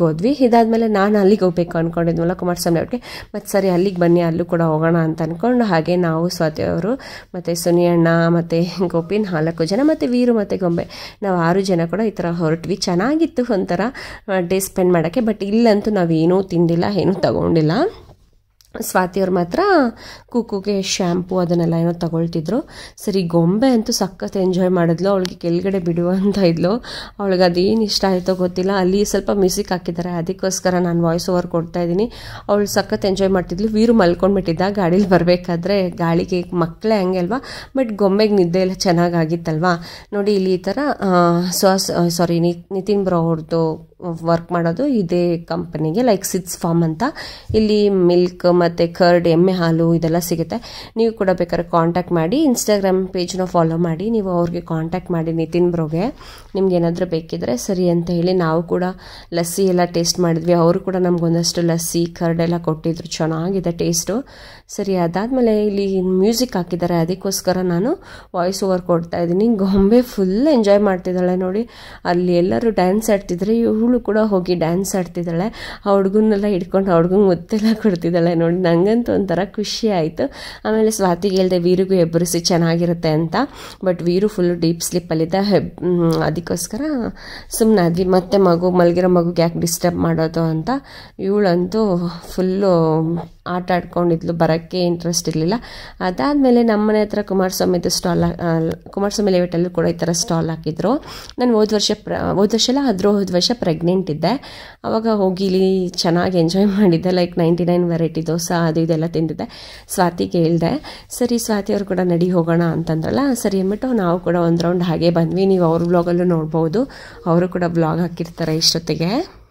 ಹೋದ್ವಿ ಇದಾದಮೇಲೆ ನಾನು ಅಲ್ಲಿಗೆ ಹೋಗ್ಬೇಕು ಅಂದ್ಕೊಂಡಿದ್ವಲ್ಲ ಕುಮಾರಸ್ವಾಮಿ ಅವ್ರಿಗೆ ಮತ್ತು ಸರಿ ಅಲ್ಲಿಗೆ ಬನ್ನಿ ಅಲ್ಲೂ ಕೂಡ ಹೋಗೋಣ ಅಂತ ಅಂದ್ಕೊಂಡು ಹಾಗೆ ನಾವು ಸ್ವಾತಿ ಅವರು ಮತ್ತು ಸುನಿ ಅಣ್ಣ ಮತ್ತು ಗೋಪಿ ನಾಲ್ಕು ಜನ ಮತ್ತು ವೀರು ಮತ್ತು ಗೊಂಬೆ ನಾವು ಆರು ಜನ ಕೂಡ ಈ ಥರ ಹೊರಟ್ವಿ ಚೆನ್ನಾಗಿತ್ತು ಒಂಥರ ಡೇ ಸ್ಪೆಂಡ್ ಮಾಡೋಕ್ಕೆ ಬಟ್ ಇಲ್ಲಂತೂ ನಾವೇನೂ ತಿಂದಿಲ್ಲ ಏನೂ ತಗೊಂಡಿಲ್ಲ ಸ್ವಾತಿಯವ್ರು ಮಾತ್ರ ಕುಕ್ಕುಗೆ ಶ್ಯಾಂಪು ಅದನ್ನೆಲ್ಲ ಏನೋ ತಗೊಳ್ತಿದ್ರು ಸರಿ ಗೊಂಬೆ ಅಂತೂ ಸಖತ್ ಎಂಜಾಯ್ ಮಾಡಿದ್ಲು ಅವಳಿಗೆ ಕೆಳಗಡೆ ಬಿಡುವ ಅಂತ ಇದ್ಲು ಅವಳಿಗೆ ಅದೇನು ಇಷ್ಟ ಆಯಿತೋ ಗೊತ್ತಿಲ್ಲ ಅಲ್ಲಿ ಸ್ವಲ್ಪ ಮ್ಯೂಸಿಕ್ ಹಾಕಿದ್ದಾರೆ ಅದಕ್ಕೋಸ್ಕರ ನಾನು ವಾಯ್ಸ್ ಓವರ್ ಕೊಡ್ತಾ ಇದ್ದೀನಿ ಅವಳು ಸಖತ್ ಎಂಜಾಯ್ ಮಾಡ್ತಿದ್ಲು ವೀರು ಮಲ್ಕೊಂಡ್ಬಿಟ್ಟಿದ್ದ ಗಾಡೀಲಿ ಬರಬೇಕಾದ್ರೆ ಗಾಳಿಗೆ ಮಕ್ಕಳೇ ಹಂಗೆ ಅಲ್ವಾ ಬಟ್ ಗೊಂಬೆಗೆ ನಿದ್ದೆ ಎಲ್ಲ ಚೆನ್ನಾಗಾಗಿತ್ತಲ್ವಾ ನೋಡಿ ಇಲ್ಲಿ ಈ ಥರ ಸಾಸ್ ಸಾರಿ ನಿತಿನ್ ಬ್ರೋ ಅವ್ರದ್ದು ವರ್ಕ್ ಮಾಡೋದು ಇದೇ ಕಂಪನಿಗೆ ಲೈಕ್ ಸಿಟ್ಸ್ ಫಾರ್ಮ್ ಅಂತ ಇಲ್ಲಿ ಮಿಲ್ಕ್ ಮತ್ತು ಕರ್ಡ್ ಎಮ್ಮೆ ಹಾಲು ಇದೆಲ್ಲ ಸಿಗುತ್ತೆ ನೀವು ಕೂಡ ಬೇಕಾದ್ರೆ ಕಾಂಟ್ಯಾಕ್ಟ್ ಮಾಡಿ ಇನ್ಸ್ಟಾಗ್ರಾಮ್ ಪೇಜ್ನ ಫಾಲೋ ಮಾಡಿ ನೀವು ಅವ್ರಿಗೆ ಕಾಂಟ್ಯಾಕ್ಟ್ ಮಾಡಿ ನಿತಿನ್ ಬ್ರೋಗೆ ನಿಮ್ಗೆ ಏನಾದರೂ ಬೇಕಿದ್ರೆ ಸರಿ ಅಂತ ಹೇಳಿ ನಾವು ಕೂಡ ಲಸ್ಸಿ ಎಲ್ಲ ಟೇಸ್ಟ್ ಮಾಡಿದ್ವಿ ಅವರು ಕೂಡ ನಮಗೊಂದಷ್ಟು ಲಸ್ಸಿ ಕರ್ಡ್ ಎಲ್ಲ ಕೊಟ್ಟಿದ್ರು ಚೆನ್ನಾಗಿದೆ ಟೇಸ್ಟು ಸರಿ ಅದಾದಮೇಲೆ ಇಲ್ಲಿ ಮ್ಯೂಸಿಕ್ ಹಾಕಿದ್ದಾರೆ ಅದಕ್ಕೋಸ್ಕರ ನಾನು ವಾಯ್ಸ್ ಓವರ್ ಕೊಡ್ತಾ ಇದ್ದೀನಿ ಗೊಂಬೆ ಫುಲ್ ಎಂಜಾಯ್ ಮಾಡ್ತಿದ್ದಾಳೆ ನೋಡಿ ಅಲ್ಲಿ ಎಲ್ಲರೂ ಡ್ಯಾನ್ಸ್ ಆಡ್ತಿದ್ರೆ ಇವಳು ಕೂಡ ಹೋಗಿ ಡ್ಯಾನ್ಸ್ ಆಡ್ತಿದ್ದಾಳೆ ಆ ಹುಡುಗನ್ನೆಲ್ಲ ಹಿಡ್ಕೊಂಡು ಆ ಹುಡುಗಂಗೆ ಮುತ್ತೆಲ್ಲ ಕೊಡ್ತಿದ್ದಾಳೆ ನೋಡಿ ನನಗಂತೂ ಒಂಥರ ಖುಷಿ ಆಯಿತು ಆಮೇಲೆ ಸ್ವಾತಿಗೆ ಹೇಳ್ದೆ ವೀರಿಗೂ ಎಬ್ಬರಿಸಿ ಚೆನ್ನಾಗಿರುತ್ತೆ ಅಂತ ಬಟ್ ವೀರು ಫುಲ್ ಡೀಪ್ ಸ್ಲಿಪ್ಪಲ್ಲಿದ್ದ ಹೆಬ್ ಅದಕ್ಕೋಸ್ಕರ ಸುಮ್ಮನಾದ್ವಿ ಮತ್ತೆ ಮಗು ಮಲಗಿರೋ ಮಗುಗೆ ಯಾಕೆ ಡಿಸ್ಟರ್ಬ್ ಮಾಡೋದು ಅಂತ ಇವಳಂತೂ ಫುಲ್ಲು ಆಟ ಆಡ್ಕೊಂಡಿದ್ಲು ಬರೋಕ್ಕೆ ಇಂಟ್ರೆಸ್ಟ್ ಇರಲಿಲ್ಲ ಅದಾದಮೇಲೆ ನಮ್ಮನೆ ಹತ್ರ ಕುಮಾರಸ್ವಾಮಿದು ಸ್ಟಾಲ್ ಕುಮಾರಸ್ವಾಮಿ ಲೇಔಟಲ್ಲೂ ಕೂಡ ಈ ಥರ ಸ್ಟಾಲ್ ಹಾಕಿದ್ರು ನಾನು ಹೋದ ವರ್ಷ ಪ್ರ ಹೋದ ವರ್ಷ ಎಲ್ಲ ಅದ್ರ ಹೋದ ವರ್ಷ ಪ್ರೆಗ್ನೆಂಟ್ ಇದ್ದೆ ಅವಾಗ ಹೋಗಿ ಇಲ್ಲಿ ಚೆನ್ನಾಗಿ ಎಂಜಾಯ್ ಮಾಡಿದ್ದೆ like ninety nine variety dosa ಅದು ಇದೆಲ್ಲ ತಿಂದಿದ್ದೆ ಸ್ವಾತಿಗೆ ಹೇಳ್ದೆ ಸರಿ ಸ್ವಾತಿ ಅವರು ಕೂಡ ನಡಿ ಹೋಗೋಣ ಅಂತಂದ್ರಲ್ಲ ಸರಿ ಅಂದ್ಬಿಟ್ಟು ನಾವು ಕೂಡ ಒಂದು ರೌಂಡ್ ಹಾಗೆ ಬಂದ್ವಿ ನೀವು ಅವ್ರ ಬ್ಲಾಗಲ್ಲೂ ನೋಡ್ಬೋದು ಅವರು ಕೂಡ ಬ್ಲಾಗ್ ಹಾಕಿರ್ತಾರೆ ಇಷ್ಟೊತ್ತಿಗೆ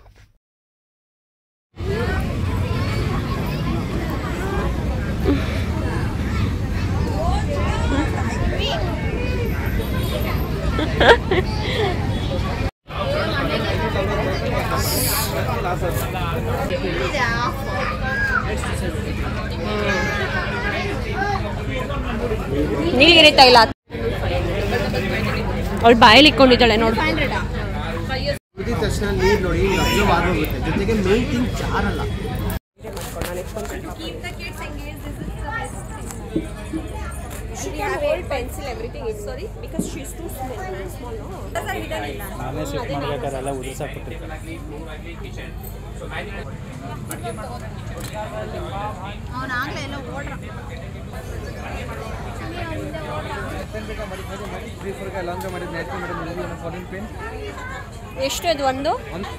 ನೀಲಗಿರಿ ತೈಲ ಅವಳು ಬಾಯಲ್ಲಿ ಇಟ್ಕೊಂಡಿದ್ದಾಳೆ ನೋಡು ಕುದಿದ ತಕ್ಷಣ ನೀರು ನೋಡಿ ಅಬ್ಸರ್ವ್ ಆಗೋಗುತ್ತೆ ಜೊತೆಗೆ ಮೇನ್ ಥಿಂಗ್ ಜಾರಲ್ಲ pencil everything is sorry because she is too small ನಾನೇ ಶಿಫ್ಟ್ ಮಾಡ್ಬೇಕಾದ್ರೆ ಉದಿಸಾಕ್ಬಿಟ್ಟಿದ್ದೆ ಅವನಾಗ್ಲೇ ಎಲ್ಲ ಓಡ್ರ ಎಷ್ಟು ಅದು ಒಂದು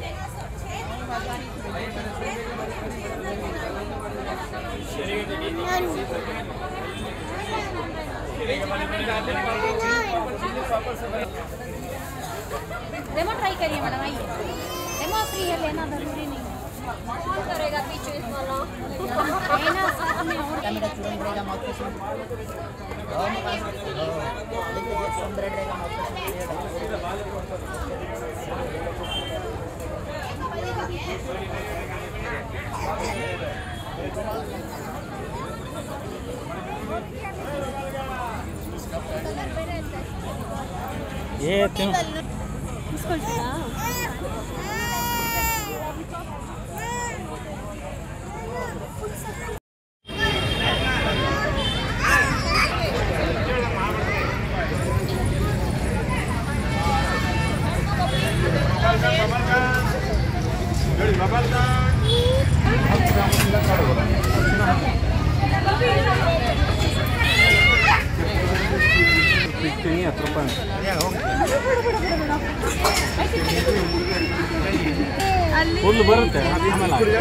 डेमो ट्राई करिए मैडम आइए डेमो फ्री है लेना जरूरी नहीं है करेगा पीछे वाला लेना साथ में और कैमरा स्टूडेंट रहेगा माउथ ಏ ತಿನ್ನು ಬಿಡ್ತೀನಿ ಹತ್ತು ರೂಪಾಯಿ ಫುಲ್ ಬರುತ್ತೆ ಆಮೇಲೆ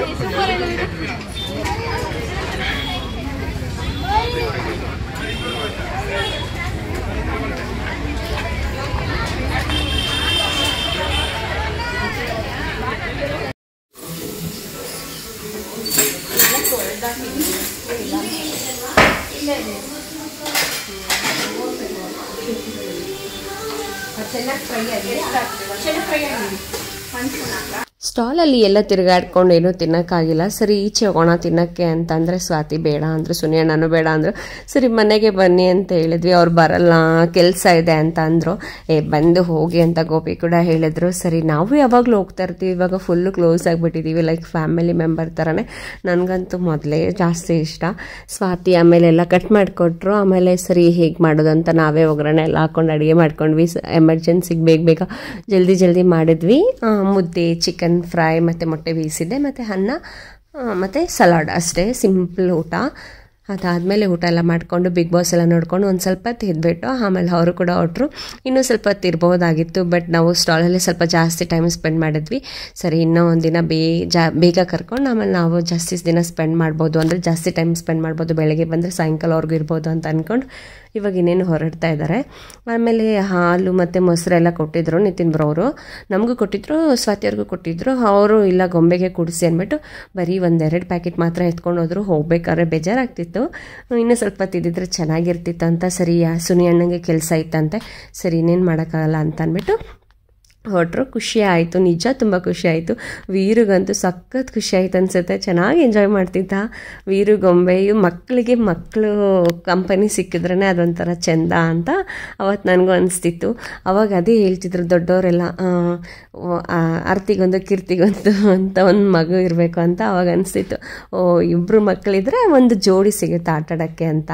ಸ್ಟಾಲಲ್ಲಿ ಎಲ್ಲ ತಿರುಗಾಡ್ಕೊಂಡು ಏನೂ ತಿನ್ನೋಕ್ಕಾಗಿಲ್ಲ ಸರಿ ಈಚೆ ಹೋಗೋಣ ತಿನ್ನೋಕ್ಕೆ ಅಂತಂದರೆ ಸ್ವಾತಿ ಬೇಡ ಅಂದರು ಸುನಿ ಅಣ್ಣನೂ ಬೇಡ ಅಂದರು ಸರಿ ಮನೆಗೆ ಬನ್ನಿ ಅಂತ ಹೇಳಿದ್ವಿ ಅವ್ರು ಬರಲ್ಲ ಕೆಲಸ ಇದೆ ಅಂತ ಅಂದರು ಏ ಬಂದು ಹೋಗಿ ಅಂತ ಗೋಪಿ ಕೂಡ ಹೇಳಿದ್ರು ಸರಿ ನಾವು ಯಾವಾಗಲೂ ಹೋಗ್ತಾ ಇರ್ತೀವಿ ಇವಾಗ ಫುಲ್ಲು ಕ್ಲೋಸ್ ಆಗಿಬಿಟ್ಟಿದ್ದೀವಿ ಲೈಕ್ ಫ್ಯಾಮಿಲಿ ಮೆಂಬರ್ ಥರನೇ ನನಗಂತೂ ಮೊದಲೇ ಜಾಸ್ತಿ ಇಷ್ಟ ಸ್ವಾತಿ ಆಮೇಲೆ ಎಲ್ಲ ಕಟ್ ಮಾಡಿಕೊಟ್ರು ಆಮೇಲೆ ಸರಿ ಹೇಗೆ ಮಾಡೋದು ಅಂತ ನಾವೇ ಒಗ್ಗರಣೆ ಎಲ್ಲ ಹಾಕೊಂಡು ಅಡುಗೆ ಮಾಡ್ಕೊಂಡ್ವಿ ಎಮರ್ಜೆನ್ಸಿಗೆ ಬೇಗ ಬೇಗ ಜಲ್ದಿ ಜಲ್ದಿ ಮಾಡಿದ್ವಿ ಆ, ಮುದ್ದೆ ಚಿಕನ್ ಫ್ರೈ ಮತ್ತು ಮೊಟ್ಟೆ ಬೇಯಿಸಿದ್ದೆ ಮತ್ತು ಅನ್ನ ಮತ್ತು ಸಲಾಡ್ ಅಷ್ಟೇ ಸಿಂಪಲ್ ಊಟ ಅದಾದಮೇಲೆ ಊಟ ಎಲ್ಲ ಮಾಡಿಕೊಂಡು ಬಿಗ್ ಬಾಸ್ ಎಲ್ಲ ನೋಡ್ಕೊಂಡು ಒಂದು ಸ್ವಲ್ಪ ತಿದ್ಬಿಟ್ಟು ಆಮೇಲೆ ಅವರು ಕೂಡ ಹೊರಟ್ರು ಇನ್ನೂ ಸ್ವಲ್ಪ ಹೊತ್ತು ಇರ್ಬೋದಾಗಿತ್ತು ಬಟ್ ನಾವು ಸ್ಟಾಲಲ್ಲಿ ಸ್ವಲ್ಪ ಜಾಸ್ತಿ ಟೈಮ್ ಸ್ಪೆಂಡ್ ಮಾಡಿದ್ವಿ ಸರಿ ಇನ್ನೂ ಒಂದಿನ ಬೇ ಜಾ ಬೇಗ ಕರ್ಕೊಂಡು ಆಮೇಲೆ ನಾವು ಜಾಸ್ತಿ ದಿನ ಸ್ಪೆಂಡ್ ಮಾಡ್ಬೋದು ಅಂದರೆ ಜಾಸ್ತಿ ಟೈಮ್ ಸ್ಪೆಂಡ್ ಮಾಡ್ಬೋದು ಬೆಳಗ್ಗೆ ಬಂದರೆ ಸಾಯಂಕಾಲವರೆಗೂ ಇರ್ಬೋದು ಅಂತ ಅಂದ್ಕೊಂಡು ಇವಾಗ ಇನ್ನೇನು ಹೊರಡ್ತಾ ಇದ್ದಾರೆ ಆಮೇಲೆ ಹಾಲು ಮತ್ತು ಮೊಸರೆಲ್ಲ ಕೊಟ್ಟಿದ್ರು ನಿತಿನ್ ಬ್ರವರು ನಮಗೂ ಕೊಟ್ಟಿದ್ರು ಸ್ವಾತಿಯವ್ರಿಗೂ ಕೊಟ್ಟಿದ್ರು ಅವರು ಇಲ್ಲ ಗೊಂಬೆಗೆ ಕುಡಿಸಿ ಅಂದ್ಬಿಟ್ಟು ಬರೀ ಒಂದೆರಡು ಪ್ಯಾಕೆಟ್ ಮಾತ್ರ ಎತ್ಕೊಂಡು ಹೋದ್ರು ಹೋಗ್ಬೇಕಾದ್ರೆ ಬೇಜಾರಾಗ್ತಿತ್ತು ಇನ್ನೂ ಸ್ವಲ್ಪ ತಿದ್ದಿದ್ರೆ ಚೆನ್ನಾಗಿರ್ತಿತ್ತು ಅಂತ ಸರಿ ಯಾ ಸುನಿ ಅಣ್ಣಂಗೆ ಕೆಲಸ ಇತ್ತಂತೆ ಸರಿ ಇನ್ನೇನು ಮಾಡೋಕ್ಕಾಗಲ್ಲ ಅಂತ ಅಂದ್ಬಿಟ್ಟು ಹೊರಟ್ರು ಖುಷಿ ಆಯಿತು ನಿಜ ತುಂಬ ಖುಷಿ ಆಯಿತು ವೀರಿಗಂತೂ ಸಖತ್ ಖುಷಿ ಆಯ್ತು ಅನ್ಸುತ್ತೆ ಚೆನ್ನಾಗಿ ಎಂಜಾಯ್ ಮಾಡ್ತಿದ್ದ ವೀರು ಗೊಂಬೆಯು ಮಕ್ಕಳಿಗೆ ಮಕ್ಕಳು ಕಂಪನಿ ಸಿಕ್ಕಿದ್ರೇ ಅದೊಂಥರ ಚೆಂದ ಅಂತ ಅವತ್ತು ನನಗೂ ಅನಿಸ್ತಿತ್ತು ಅವಾಗ ಅದೇ ಹೇಳ್ತಿದ್ರು ದೊಡ್ಡವರೆಲ್ಲ ಆ, ಆ, ಆರ್ತಿಗೊಂದು ಕೀರ್ತಿಗೊಂದು ಅಂತ ಒಂದು ಮಗು ಇರಬೇಕು ಅಂತ ಅವಾಗ ಅನಿಸ್ತಿತ್ತು ಓ ಇಬ್ಬರು ಮಕ್ಕಳಿದ್ರೆ ಒಂದು ಜೋಡಿ ಸಿಗುತ್ತೆ ಆಟ ಆಡೋಕ್ಕೆ ಅಂತ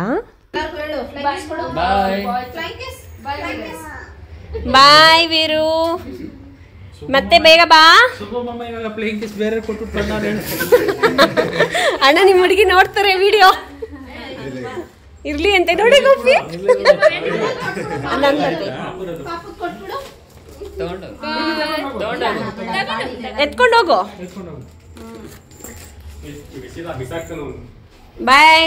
ಬಾಯ್ ವೀರು ಮತ್ತೆ ಬೇಗ ಬಾ ಸುಬ್ಬಮ್ಮ ಇವಾಗ ಪ್ಲೇಯಿಂಗ್ ಕಿಸ್ ಬೇರೆ ಕೊಟ್ಟು ಬಂದವ್ರು ಹೇಳಿ ಅಣ್ಣ ನಿಮ್ಮ ಹುಡುಗಿ ನೋಡ್ತಾರೆ ವಿಡಿಯೋ ಇರ್ಲಿ ಅಂತ ನೋಡಿ ಗೋಪಿ ಎತ್ಕೊಂಡು ಹೋಗು ಬಾಯ್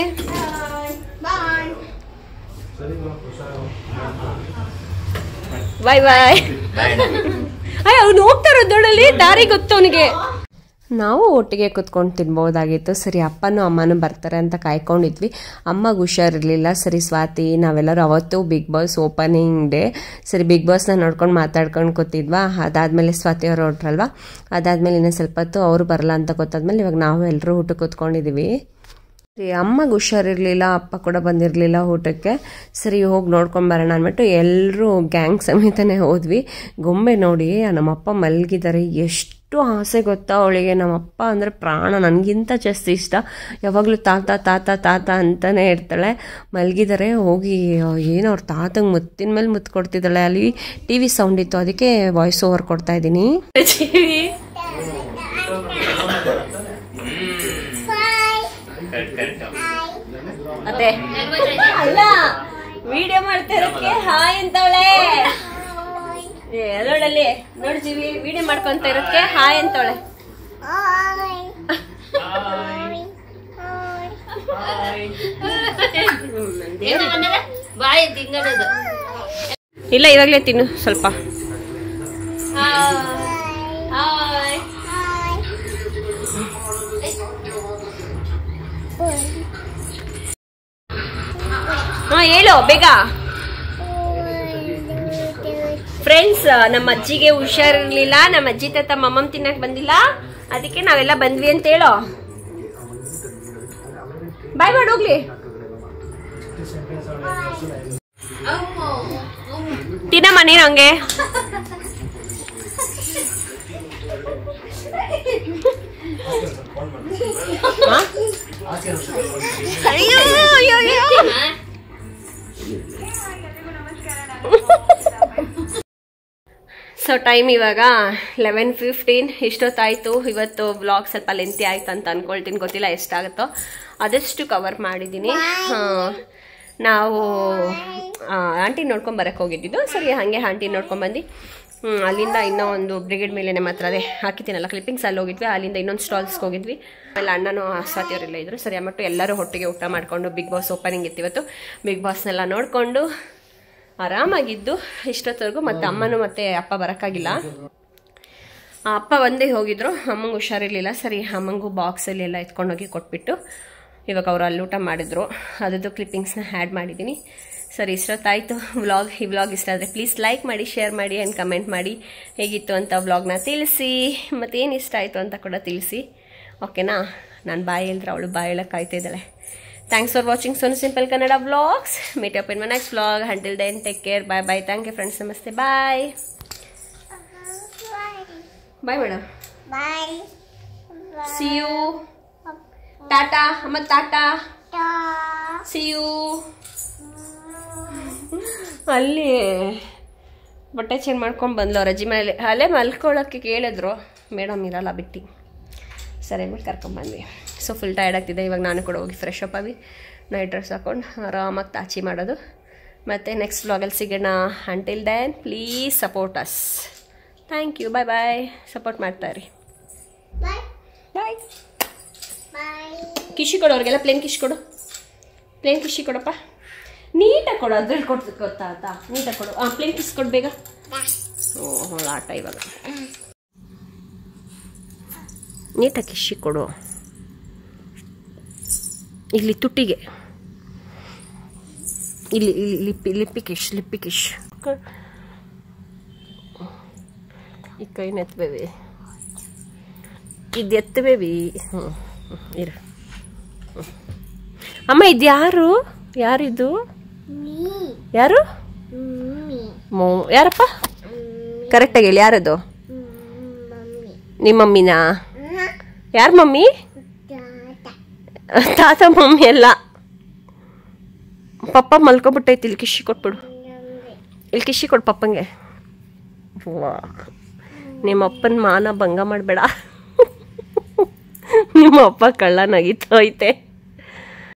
ಬಾಯ್ ಬಾಯ್ ಅಯ್ಯ ಅವ್ನು ಹೋಗ್ತಾ ಇರೋದು ದೊಡ್ಡಲ್ಲಿ ದಾರಿ ಗೊತ್ತು ಅವನಿಗೆ ನಾವು ಒಟ್ಟಿಗೆ ಕುತ್ಕೊಂಡು ತಿನ್ಬೋದಾಗಿತ್ತು ಸರಿ ಅಪ್ಪನೂ ಅಮ್ಮನೂ ಬರ್ತಾರೆ ಅಂತ ಕಾಯ್ಕೊಂಡಿದ್ವಿ ಅಮ್ಮಗೆ ಹುಷಾರಿರ್ಲಿಲ್ಲ ಸರಿ ಸ್ವಾತಿ ನಾವೆಲ್ಲರೂ ಅವತ್ತು ಬಿಗ್ ಬಾಸ್ ಓಪನಿಂಗ್ ಡೇ ಸರಿ ಬಿಗ್ ಬಾಸ್ನ ನೋಡ್ಕೊಂಡು ಮಾತಾಡ್ಕೊಂಡು ಕೂತಿದ್ವಾ ಅದಾದಮೇಲೆ ಸ್ವಾತಿ ಅವರು ಹೊರಟ್ರಲ್ವಾ ಅದಾದಮೇಲೆ ಇನ್ನೂ ಸ್ವಲ್ಪ ಹೊತ್ತು ಅವರು ಬರಲ್ಲ ಅಂತ ಗೊತ್ತಾದ್ಮೇಲೆ ಇವಾಗ ನಾವು ಎಲ್ಲರೂ ಊಟಕ್ಕೆ ಕೂತ್ಕೊಂಡಿದ್ದೀವಿ ಸರಿ ಅಮ್ಮಗೆ ಹುಷಾರಿರ್ಲಿಲ್ಲ ಅಪ್ಪ ಕೂಡ ಬಂದಿರಲಿಲ್ಲ ಊಟಕ್ಕೆ ಸರಿ ಹೋಗಿ ನೋಡ್ಕೊಂಡು ಬರೋಣ ಅಂದ್ಬಿಟ್ಟು ಎಲ್ಲರೂ ಗ್ಯಾಂಗ್ ಸಮೇತನೇ ಹೋದ್ವಿ ಗೊಂಬೆ ನೋಡಿ ನಮ್ಮಪ್ಪ ಮಲಗಿದ್ದಾರೆ ಎಷ್ಟು ಆಸೆ ಗೊತ್ತಾ ಅವಳಿಗೆ ನಮ್ಮಪ್ಪ ಅಂದರೆ ಪ್ರಾಣ ನನಗಿಂತ ಜಾಸ್ತಿ ಇಷ್ಟ ಯಾವಾಗಲೂ ತಾತ ತಾತ ತಾತ ಅಂತಾನೆ ಇರ್ತಾಳೆ ಮಲಗಿದ್ದಾರೆ ಹೋಗಿ ಏನು ಅವ್ರ ತಾತಂಗೆ ಮುತ್ತಿನ ಮೇಲೆ ಮುತ್ತು ಕೊಡ್ತಿದ್ದಾಳೆ ಅಲ್ಲಿ ಟಿ ವಿ ಸೌಂಡ್ ಇತ್ತು ಅದಕ್ಕೆ ವಾಯ್ಸ್ ಓವರ್ ಕೊಡ್ತಾ ಇದ್ದೀನಿ ಅದೇ ಅಲ್ಲ ವಿಡಿಯೋ ಮಾಡ್ತಾ ಇರೋದಕ್ಕೆ ಹಾಯ್ ಅಂತವಳೆ ಅದೊಳಲ್ಲಿ ನೋಡಿ ಜೀವಿ ವಿಡಿಯೋ ಮಾಡ್ಕೊಂತ ಇರೋದಕ್ಕೆ ಹಾಯ್ ಅಂತವಳೆ ಬಾಯಿ ತಿಂಗಡದು ಇಲ್ಲ ಇವಾಗಲೇ ತಿನ್ನು ಸ್ವಲ್ಪ ಹಾಯ್ ಹಾ ಹೇಳು ಬೇಗ ಫ್ರೆಂಡ್ಸ್ ನಮ್ಮ ಅಜ್ಜಿಗೆ ಹುಷಾರಿರ್ಲಿಲ್ಲ ನಮ್ಮ ಅಜ್ಜಿ ತಾತ ಮಮ್ಮಮ್ ತಿನ್ನಕ್ ಬಂದಿಲ್ಲ ಅದಕ್ಕೆ ನಾವೆಲ್ಲ ಬಂದ್ವಿ ಅಂತ ಹೇಳೋ ಬಾಯ್ ಮಾಡಿ ಹೋಗ್ಲಿ ತಿನ್ನಮ್ಮ ನೀನು ಹಂಗೆ ಹಾ? ಅಯ್ಯೋ ಅಯ್ಯೋ ಅಯ್ಯೋ ಸೊ ಟೈಮ್ ಇವಾಗ ಲೆವೆನ್ ಫಿಫ್ಟೀನ್ ಇಷ್ಟೊತ್ತಾಯಿತು ಇವತ್ತು ವ್ಲಾಗ್ ಸ್ವಲ್ಪ ಲೆಂತಿ ಆಯ್ತು ಅಂತ ಅನ್ಕೊಳ್ತೀನಿ ಗೊತ್ತಿಲ್ಲ ಎಷ್ಟಾಗುತ್ತೋ ಆದಷ್ಟು ಕವರ್ ಮಾಡಿದ್ದೀನಿ ಆ, ನಾವು ಆಂಟಿ ನೋಡ್ಕೊಂಡು ಬರಕ್ಕೆ ಹೋಗಿದ್ದಿದ್ದು ಸರಿ ಹಾಗೆ ಆಂಟಿ ನೋಡ್ಕೊಂಡ್ಬಂದು ಹ್ಮ್, ಅಲ್ಲಿಂದ ಇನ್ನೂ ಒಂದು ಬ್ರಿಗೇಡ್ ಮೇಲೆ ನಮ್ಮ ಹತ್ರ ಅದೇ ಹಾಕಿದ್ದೀನಲ್ಲ ಕ್ಲಿಪ್ಪಿಂಗ್ಸ್ ಅಲ್ಲಿ ಹೋಗಿದ್ವಿ ಅಲ್ಲಿಂದ ಇನ್ನೊಂದು ಸ್ಟಾಲ್ಸ್ಗೆ ಹೋಗಿದ್ವಿ ಆಮೇಲೆ ಅಣ್ಣನೂ ಸ್ವಾತಿಯವರೆಲ್ಲ ಇದ್ರು ಸರಿ ಅಮ್ಮಟ್ಟು ಎಲ್ಲರೂ ಒಟ್ಟಿಗೆ ಊಟ ಮಾಡಿಕೊಂಡು ಬಿಗ್ ಬಾಸ್ ಓಪನಿಂಗ್ ಇತ್ತು ಇವತ್ತು ಬಿಗ್ ಬಾಸ್ನೆಲ್ಲ ನೋಡಿಕೊಂಡು ಆರಾಮಾಗಿದ್ದು ಇಷ್ಟೊತ್ತವರೆಗೂ ಮತ್ತೆ ಅಮ್ಮನೂ ಮತ್ತೆ ಅಪ್ಪ ಬರೋಕ್ಕಾಗಿಲ್ಲ ಆ ಅಪ್ಪ ಒಂದೇ ಹೋಗಿದ್ರು ಅಮ್ಮಂಗೆ ಹುಷಾರಿರ್ಲಿಲ್ಲ ಸರಿ ಅಮ್ಮಂಗೂ ಬಾಕ್ಸಲ್ಲಿ ಎಲ್ಲ ಎತ್ಕೊಂಡೋಗಿ ಕೊಟ್ಬಿಟ್ಟು ಇವಾಗ ಅವರು ಅಲ್ಲಿ ಊಟ ಮಾಡಿದ್ರು ಅದ್ರದ್ದು ಕ್ಲಿಪ್ಪಿಂಗ್ಸ್ನ ಆ್ಯಡ್ ಮಾಡಿದ್ದೀನಿ ಸರಿ ಇಷ್ಟೊತ್ತಾಯಿತು ವ್ಲಾಗ್ ಈ ವ್ಲಾಗ್ ಇಷ್ಟ ಆದರೆ ಪ್ಲೀಸ್ ಲೈಕ್ ಮಾಡಿ ಶೇರ್ ಮಾಡಿ ಆ್ಯಂಡ್ ಕಮೆಂಟ್ ಮಾಡಿ ಹೇಗಿತ್ತು ಅಂತ ವ್ಲಾಗ್ನ ತಿಳಿಸಿ ಮತ್ತೇನು ಇಷ್ಟ ಆಯಿತು ಅಂತ ಕೂಡ ತಿಳಿಸಿ ಓಕೆನಾ ನಾನು ಬಾಯಿ ಹೇಳಿದ್ರೆ ಅವಳು ಬಾಯಿ ಹೇಳಕ್ಕೆ ಕಾಯ್ತಾ ಇದ್ದಾಳೆ thanks for watching Sonu simple Kannada vlogs meet up in my next vlog until then take care bye bye thank you friends ನಮಸ್ತೆ bye bye madam Bye. See you ಟಾಟಾ ಅಮ್ಮ ಟಾಟಾ Ta. ಸಿ ಯು ಅಲ್ಲಿ ಬಟ್ಟೆ ಚೇಂಜ್ ಮಾಡ್ಕೊಂಡು ಬಂದ್ಲು ರಜೆ ಮೇಲೆ ಅಲ್ಲೇ ಮಲ್ಕೊಳ್ಳೋಕ್ಕೆ ಕೇಳಿದ್ರು ಮೇಡಮ್ ಇರಲ್ಲ ಬಿಟ್ಟು ಸರಿ ಅಂದ್ಬಿಟ್ಟು ಕರ್ಕೊಂಬಂದ್ವಿ ಸೊ ಫುಲ್ ಟಯರ್ಡ್ ಆಗ್ತಿದೆ ಇವಾಗ ನಾನು ಕೂಡ ಹೋಗಿ ಫ್ರೆಶ್ ಅಪ್ ಆಗಿ ನೈಟ್ ಡ್ರೆಸ್ ಹಾಕೊಂಡು ಆರಾಮಾಗಿ ತಾಚಿ ಮಾಡೋದು ಮತ್ತು ನೆಕ್ಸ್ಟ್ ವ್ಲಾಗಲ್ಲಿ ಸಿಗೋಣ until then please support us thank you bye bye support ಮಾಡ್ತಾಯಿರಿ Bye. Bye Bye. ಕಿಶಿ ಕೊಡು ಅವ್ರಿಗೆಲ್ಲ ಪ್ಲೇನ್ ಕಿಶ್ ಕೊಡು ಪ್ಲೇನ್ ಕಿಶಿ ಕೊಡಪ್ಪ ನೀಟಾಗಿ ಕೊಡು ಅದ್ರಲ್ಲಿ ಕೊಡ್ತು ಗೊತ್ತಾಯ್ತಾ ನೀಟಾಗಿ ಕೊಡು ಹಾಂ ಪ್ಲೇನ್ ಕಿಸ್ ಕೊಡು ಬೇಗ ಓಹೋ ಆಟ ಇವಾಗ ನೀಟಾಗಿ ಕಿಶಿ ಕೊಡು ಇಲ್ಲಿ ತುಟ್ಟಿಗೆ ಇಲ್ಲಿ ಇಲ್ಲಿ ಲಿಪ್ಪಿ ಲಿಪ್ಪಿ ಕಿಶ್ ಲಿಪ್ಪಿ ಕಿಶ್ ಈ ಕೈನ ಎತ್ತಬೇವಿ ಇದು ಎತ್ತಬೇವಿ ಹ್ಞೂ ಇರು ಹ್ಮ್. ಅಮ್ಮ ಇದು ಯಾರು ಯಾರಿದು Me. ಯಾರು Me. ಮೋ ಯಾರಪ್ಪ ಕರೆಕ್ಟಾಗಿ ಹೇಳಿ ಯಾರದು Mommy. ನಿಮ್ಮ ಮಮ್ಮಿನಾ ಯಾರ ಮಮ್ಮಿ Tata. ತಾತ ಮಮ್ಮಿ ಅಲ್ಲ ಪಪ್ಪ ಮಲ್ಕೊಬಿಟ್ಟೈತಿ ಇಲ್ಲಿ ಕಿಶಿ ಕೊಟ್ಬಿಡು ಇಲ್ಲಿ ಕಿಶಿ ಕೊಡು ಪಪ್ಪಂಗೆ ವಾ ನಿಮ್ಮ ಅಪ್ಪನ ಮಾನ ಭಂಗ ಮಾಡಬೇಡ ನಿಮ್ಮ ಅಪ್ಪ ಕಳ್ಳ ನಗಿತೋಯ್ತೆ